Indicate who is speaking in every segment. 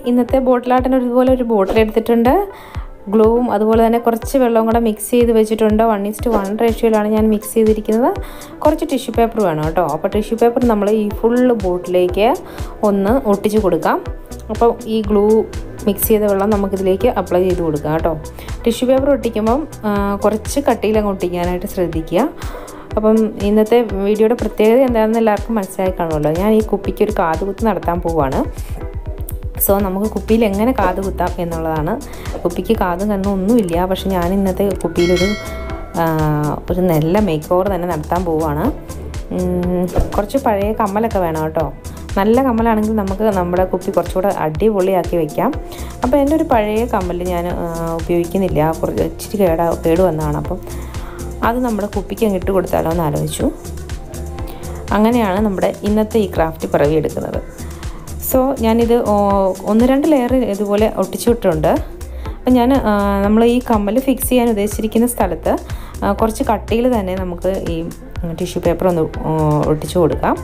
Speaker 1: ഇന്നത്തെ ബോട്ടിലാട്ടിന് ഇതുപോലെ ഒരു ബോട്ടിൽ എടുത്തിട്ടുണ്ട് ഗ്ലൂവും അതുപോലെ തന്നെ കുറച്ച് വെള്ളവും കൂടെ മിക്സ് ചെയ്ത് വെച്ചിട്ടുണ്ട് വൺ ഇസ്റ്റ് വൺ റേഷ്യോയിലാണ് ഞാൻ മിക്സ് ചെയ്തിരിക്കുന്നത് കുറച്ച് ടിഷ്യൂ പേപ്പർ വേണം കേട്ടോ അപ്പോൾ ടിഷ്യൂ പേപ്പർ നമ്മൾ ഈ ഫുള്ള് ബോട്ടിലേക്ക് ഒന്ന് ഒട്ടിച്ച് കൊടുക്കാം അപ്പോൾ ഈ ഗ്ലൂ മിക്സ് ചെയ്ത വെള്ളം നമുക്കിതിലേക്ക് അപ്ലൈ ചെയ്ത് കൊടുക്കാം കേട്ടോ ടിഷ്യൂ പേപ്പർ ഒട്ടിക്കുമ്പം ആ, കുറച്ച് കട്ടിയിൽ അങ്ങ് ഒട്ടിക്കാനായിട്ട് ശ്രദ്ധിക്കുക അപ്പം ഇന്നത്തെ വീഡിയോയുടെ പ്രത്യേകത എന്താണെന്ന് എല്ലാവർക്കും മനസ്സിലായി കാണുമല്ലോ ഞാൻ ഈ കുപ്പിക്ക് ഒരു കാതുകുത്ത് നടത്താൻ പോവുകയാണ് സോ നമുക്ക് കുപ്പിയിൽ എങ്ങനെ കാത് കുത്താം എന്നുള്ളതാണ് കുപ്പിക്ക് കാതും കണ്ണും ഒന്നുമില്ല പക്ഷെ ഞാൻ ഇന്നത്തെ കുപ്പിയിലൊരു ആ, ഒരു നല്ല മേക്ക് ഓവർ തന്നെ നടത്താൻ പോവുകയാണ് ഉം, കുറച്ച് പഴയ കമ്മലൊക്കെ വേണം കേട്ടോ നല്ല കമ്മലാണെങ്കിൽ നമുക്ക് നമ്മുടെ കുപ്പി കുറച്ചുകൂടെ അടിപൊളിയാക്കി വെക്കാം അപ്പോൾ എൻ്റെ ഒരു പഴയ കമ്മൽ ഞാൻ ആ, ഉപയോഗിക്കുന്നില്ല കുറച്ച് ഇച്ചിരി കേടാ കേട് വന്നതാണ് അപ്പം അത് നമ്മുടെ കുപ്പിക്ക് അങ്ങ് ഇട്ട് കൊടുത്താലോ എന്ന് ആലോചിച്ചു അങ്ങനെയാണ് നമ്മുടെ ഇന്നത്തെ ഈ ക്രാഫ്റ്റ് പിറവിയെടുക്കുന്നത് സോ ഞാനിത് ഓ- ഒന്ന് രണ്ട് ലെയർ ഇതുപോലെ ഒട്ടിച്ചു വിട്ടിട്ടുണ്ട് അപ്പം ഞാൻ നമ്മൾ ഈ കമ്മൽ ഫിക്സ് ചെയ്യാൻ ഉദ്ദേശിച്ചിരിക്കുന്ന സ്ഥലത്ത് ആ, കുറച്ച് കട്ടിയിൽ തന്നെ നമുക്ക് ഈ ടിഷ്യൂ പേപ്പർ ഒന്ന് ഓ, ഒട്ടിച്ചു കൊടുക്കാം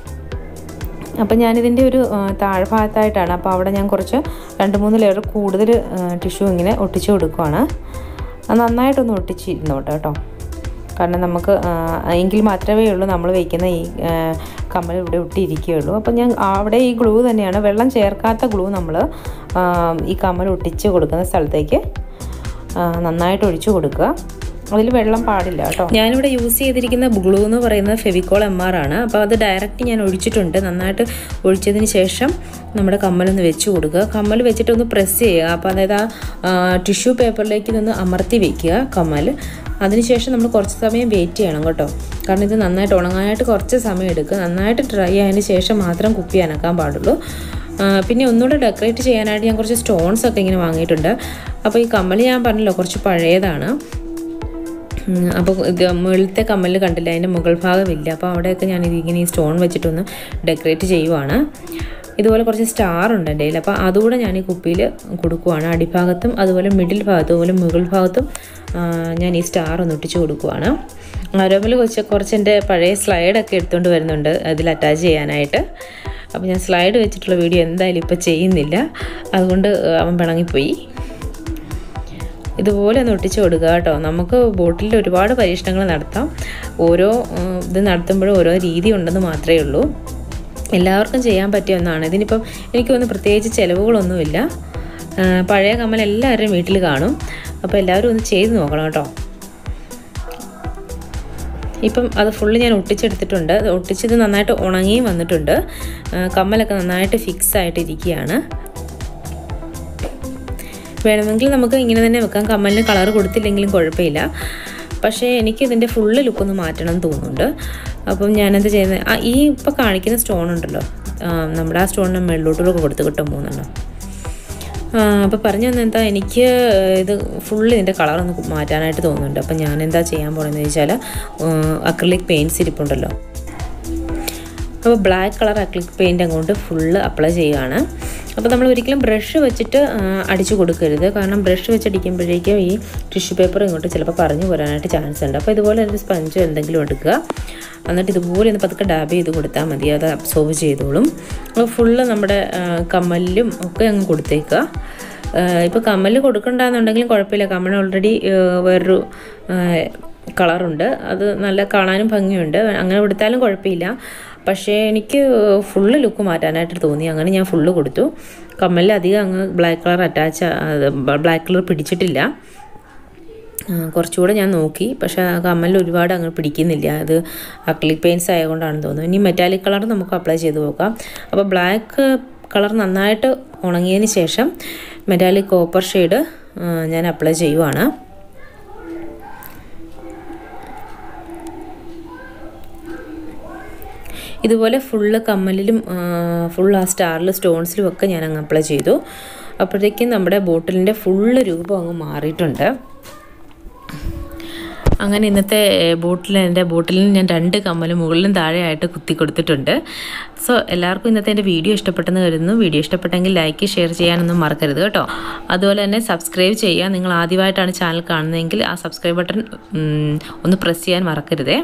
Speaker 1: അപ്പം ഞാനിതിൻ്റെ ഒരു ആ, താഴ്ഭാഗത്തായിട്ടാണ് അപ്പോൾ അവിടെ ഞാൻ കുറച്ച് രണ്ട് മൂന്ന് ലെയർ കൂടുതൽ ടിഷ്യൂ ഇങ്ങനെ ഒട്ടിച്ചു കൊടുക്കുവാണ് അത് നന്നായിട്ടൊന്ന് ഒട്ടിച്ചിരുന്നോട്ടെ കേട്ടോ കാരണം നമുക്ക് ആ, എങ്കിൽ മാത്രമേ ഉള്ളൂ നമ്മൾ വയ്ക്കുന്ന ഈ ആ, കമ്മൽ ഇവിടെ ഒട്ടിയിരിക്കുകയുള്ളൂ അപ്പം ഞാൻ അവിടെ ഈ ഗ്ലൂ തന്നെയാണ് വെള്ളം ചേർക്കാത്ത ഗ്ലൂ നമ്മൾ ആ, ഈ കമ്മൽ ഒട്ടിച്ച് കൊടുക്കുന്ന സ്ഥലത്തേക്ക് ആ, നന്നായിട്ട് ഒഴിച്ചു കൊടുക്കുക അതിൽ വെള്ളം പാടില്ല കേട്ടോ ഞാനിവിടെ യൂസ് ചെയ്തിരിക്കുന്ന ഗ്ലൂ എന്ന് പറയുന്നത് ഫെവിക്കോൾ എം ആർ ആണ് അപ്പോൾ അത് ഡയറക്റ്റ് ഞാൻ ഒഴിച്ചിട്ടുണ്ട് നന്നായിട്ട് ഒഴിച്ചതിന് ശേഷം നമ്മുടെ കമ്മലൊന്ന് വെച്ച് കൊടുക്കുക കമ്മൽ വെച്ചിട്ടൊന്ന് പ്രസ് ചെയ്യുക അപ്പോൾ അതായത് ആ ടിഷ്യൂ പേപ്പറിലേക്ക് നിന്ന് അമർത്തി വെക്കുക കമ്മൽ അതിനുശേഷം നമ്മൾ കുറച്ച് സമയം വെയിറ്റ് ചെയ്യണം കേട്ടോ കാരണം ഇത് നന്നായിട്ട് ഉണങ്ങാനായിട്ട് കുറച്ച് സമയം എടുക്കുക നന്നായിട്ട് ഡ്രൈ ആയതിന് ശേഷം മാത്രം കുപ്പി അനക്കാൻ പാടുള്ളൂ ആ, പിന്നെ ഒന്നുകൂടെ ഡെക്കറേറ്റ് ചെയ്യാനായിട്ട് ഞാൻ കുറച്ച് സ്റ്റോൺസ് ഒക്കെ ഇങ്ങനെ വാങ്ങിയിട്ടുണ്ട് അപ്പോൾ ഈ കമ്മൽ ഞാൻ പറഞ്ഞല്ലോ കുറച്ച് പഴയതാണ് ഉം, അപ്പോൾ ഇത് മുകളിലത്തെ കമ്മൽ കണ്ടില്ല അതിൻ്റെ മുകൾ ഭാഗമില്ല അപ്പോൾ അവിടെയൊക്കെ ഞാൻ ഇതിങ്ങനെ ഈ സ്റ്റോൺ വെച്ചിട്ടൊന്ന് ഡെക്കറേറ്റ് ചെയ്യുവാണ് ഇതുപോലെ കുറച്ച് സ്റ്റാർ ഉണ്ട് എൻ്റെ കയ്യിൽ അപ്പോൾ അതുകൂടെ ഞാൻ ഈ കുപ്പിയിൽ കൊടുക്കുവാണ് അടിഭാഗത്തും അതുപോലെ മിഡിൽ ഭാഗത്തും അതുപോലെ മുകൾ ഭാഗത്തും ആ, ഞാൻ ഈ സ്റ്റാർ ഒന്ന് ഒട്ടിച്ച് കൊടുക്കുവാണ് ആരോമിൽ കുറച്ച് കുറച്ച് എൻ്റെ പഴയ സ്ലൈഡൊക്കെ എടുത്തുകൊണ്ട് വരുന്നുണ്ട് അതിൽ അറ്റാച്ച് ചെയ്യാനായിട്ട് അപ്പോൾ ഞാൻ സ്ലൈഡ് വെച്ചിട്ടുള്ള വീഡിയോ എന്തായാലും ഇപ്പോൾ ചെയ്യുന്നില്ല അതുകൊണ്ട് അവൻ പിണങ്ങിപ്പോയി ഇതുപോലെ ഒന്ന് ഒട്ടിച്ച് കൊടുക്കുക കേട്ടോ നമുക്ക് ബോട്ടിൽ ഒരുപാട് പരീക്ഷണങ്ങൾ നടത്താം ഓരോ ഉം, ഇത് നടത്തുമ്പോഴും ഓരോ രീതി ഉണ്ടെന്ന് മാത്രമേ ഉള്ളൂ എല്ലാവർക്കും ചെയ്യാൻ പറ്റിയ ഒന്നാണ് ഇതിനിപ്പം എനിക്ക് തോന്നുന്നു പ്രത്യേകിച്ച് ചിലവുകളൊന്നുമില്ല ആ, പഴയ കമ്മൽ എല്ലാവരുടെയും വീട്ടിൽ കാണും അപ്പോൾ എല്ലാവരും ഒന്ന് ചെയ്ത് നോക്കണം കേട്ടോ ഇപ്പം അത് ഫുള്ള് ഞാൻ ഒട്ടിച്ചെടുത്തിട്ടുണ്ട് അത് ഒട്ടിച്ചത് നന്നായിട്ട് ഉണങ്ങിയും വന്നിട്ടുണ്ട് ആ, കമ്മലൊക്കെ നന്നായിട്ട് ഫിക്സ് ആയിട്ടിരിക്കുകയാണ് വേണമെങ്കിൽ നമുക്ക് ഇങ്ങനെ തന്നെ വെക്കാം കമ്മലിന് കളർ കൊടുത്തില്ലെങ്കിലും കുഴപ്പമില്ല പക്ഷേ എനിക്ക് ഇതിൻ്റെ ഫുള്ള് ലുക്കൊന്ന് മാറ്റണം എന്ന് തോന്നുന്നുണ്ട് അപ്പം ഞാനെന്താ ചെയ്യുന്നത് ആ ഈ ഇപ്പോൾ കാണിക്കുന്ന സ്റ്റോൺ ഉണ്ടല്ലോ ആ, നമ്മുടെ ആ സ്റ്റോണിന് മുകളിലോട്ടൊക്കെ കൊടുത്ത് കിട്ടും മൂന്നെണ്ണം അപ്പോൾ പറഞ്ഞു തന്നെ എന്താ എനിക്ക് ഇത് ഫുള്ള് ഇതിൻ്റെ കളറൊന്ന് മാറ്റാനായിട്ട് തോന്നുന്നുണ്ട് അപ്പം ഞാൻ എന്താ ചെയ്യാൻ പോകണമെന്ന് ചോദിച്ചാൽ അക്രലിക് പെയിൻറ്റ്സ് ഇരിപ്പുണ്ടല്ലോ അപ്പോൾ ബ്ലാക്ക് കളർ അക്ലിക് പെയിൻറ്റ് അങ്ങോട്ട് ഫുള്ള് അപ്ലൈ ചെയ്യുകയാണ് അപ്പോൾ നമ്മൾ ഒരിക്കലും ബ്രഷ് വെച്ചിട്ട് ആ, അടിച്ചു കൊടുക്കരുത് കാരണം ബ്രഷ് വെച്ചടിക്കുമ്പോഴേക്കും ഈ ടിഷ്യൂ പേപ്പർ ഇങ്ങോട്ട് ചിലപ്പോൾ പറഞ്ഞു പോരാനായിട്ട് ചാൻസ് ഉണ്ട് അപ്പോൾ ഇതുപോലെ ഒരു സ്പഞ്ചോ എന്തെങ്കിലും എടുക്കുക എന്നിട്ട് ഇതുപോലെ ഒന്ന് പതുക്കെ ഡാബ് ചെയ്ത് കൊടുത്താൽ മതി അത് അബ്സോർവ് ചെയ്തോളും അപ്പോൾ ഫുള്ള് നമ്മുടെ ആ, കമ്മലിലും ഒക്കെ അങ്ങ് കൊടുത്തേക്കുക ഇപ്പോൾ കമ്മൽ കൊടുക്കണ്ടെന്നുണ്ടെങ്കിലും കുഴപ്പമില്ല കമ്മൽ ഓൾറെഡി വേറൊരു കളറുണ്ട് അത് നല്ല കാണാനും ഭംഗിയുണ്ട് അങ്ങനെ കൊടുത്താലും കുഴപ്പമില്ല പക്ഷേ എനിക്ക് ഫുള്ള് ലുക്ക് മാറ്റാനായിട്ട് തോന്നി അങ്ങനെ ഞാൻ ഫുള്ള് കൊടുത്തു കമ്മലിൽ അധികം അങ്ങ് black colour attach black colour പിടിച്ചിട്ടില്ല ആ, കുറച്ചുകൂടെ ഞാൻ നോക്കി പക്ഷേ ആ കമ്മലിൽ ഒരുപാട് അങ്ങ് പിടിക്കുന്നില്ല അത് അക്ലിക് പെയിൻസ് ആയതുകൊണ്ടാണെന്ന് തോന്നുന്നു ഇനി മെറ്റാലിക് കളർ നമുക്ക് അപ്ലൈ ചെയ്ത് നോക്കാം അപ്പോൾ ബ്ലാക്ക് കളർ നന്നായിട്ട് ഉണങ്ങിയതിന് ശേഷം മെറ്റാലിക് കോപ്പർ ഷെയ്ഡ് ഞാൻ അപ്ലൈ ചെയ്യുവാണ് ഇതുപോലെ ഫുള്ള് കമ്മലിലും ഫുൾ ആ സ്റ്റാറിൽ സ്റ്റോൺസിലും ഒക്കെ ഞാൻ അങ്ങ് അപ്ലൈ ചെയ്തു അപ്പോഴത്തേക്കും നമ്മുടെ ബോട്ടിലിൻ്റെ ഫുള്ള് രൂപം അങ്ങ് മാറിയിട്ടുണ്ട് അങ്ങനെ ഇന്നത്തെ ബോട്ടിൽ എൻ്റെ ബോട്ടിലിന് ഞാൻ രണ്ട് കമ്മൽ മുകളിലും താഴെയായിട്ട് കുത്തി കൊടുത്തിട്ടുണ്ട് സോ എല്ലാവർക്കും ഇന്നത്തെ എൻ്റെ വീഡിയോ ഇഷ്ടപ്പെട്ടെന്ന് കരുതുന്നു വീഡിയോ ഇഷ്ടപ്പെട്ടെങ്കിൽ ലൈക്ക് ഷെയർ ചെയ്യാനൊന്നും മറക്കരുത് കേട്ടോ അതുപോലെ തന്നെ സബ്സ്ക്രൈബ് ചെയ്യുക നിങ്ങൾ ആദ്യമായിട്ടാണ് ചാനൽ കാണുന്നതെങ്കിൽ ആ സബ്സ്ക്രൈബ് ബട്ടൺ ഉം, ഒന്ന് പ്രസ് ചെയ്യാൻ മറക്കരുതേ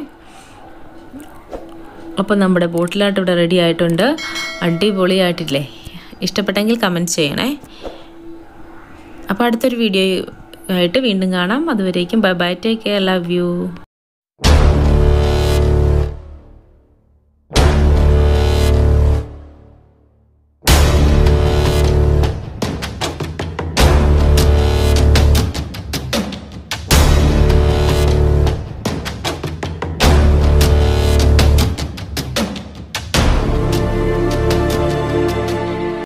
Speaker 1: അപ്പോൾ നമ്മുടെ ബോട്ടിലായിട്ട് ഇവിടെ റെഡി ആയിട്ടുണ്ട് അടിപൊളിയായിട്ടില്ലേ ഇഷ്ടപ്പെട്ടെങ്കിൽ കമൻറ്റ് ചെയ്യണേ അപ്പോൾ അടുത്തൊരു വീഡിയോ ആയിട്ട് വീണ്ടും കാണാം അതുവരേക്കും bye bye take care love U